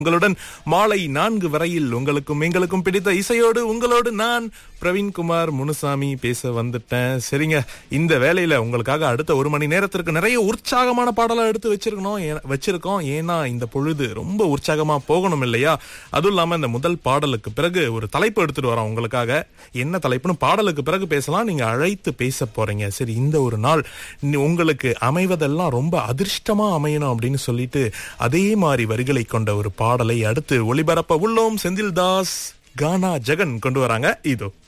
உங்களுடன் மாலை நான்கு வரையில் உங்களுக்கும் எங்களுக்கும் பிடித்த இசையோடு உங்களோடு நான் பிரவீன்குமார் முனுசாமி பேச வந்துட்டேன் சரிங்க இந்த வேலையில உங்களுக்காக அடுத்த ஒரு மணி நேரத்திற்கு நிறைய உற்சாகமான பாடலா எடுத்து வச்சிருக்கணும் ஏ- வச்சிருக்கோம் ஏன்னா இந்த பொழுது ரொம்ப உற்சாகமா போகணும் இல்லையா அதுவும் இல்லாம இந்த முதல் பாடலுக்கு பிறகு ஒரு தலைப்பு எடுத்துட்டு வரோம் உங்களுக்காக என்ன தலைப்புன்னு பாடலுக்கு பிறகு பேசலாம் நீங்க அழைத்து பேச போறீங்க சரி இந்த ஒரு நாள் நி- உங்களுக்கு அமைவதெல்லாம் ரொம்ப அதிர்ஷ்டமா அமையணும் அப்படின்னு சொல்லிட்டு அதே மாதிரி வரிகளை கொண்ட ஒரு பாடலை அடுத்து ஒளிபரப்ப உள்ளோம் செந்தில்தாஸ் கானா ஜெகன் கொண்டு வராங்க இதோ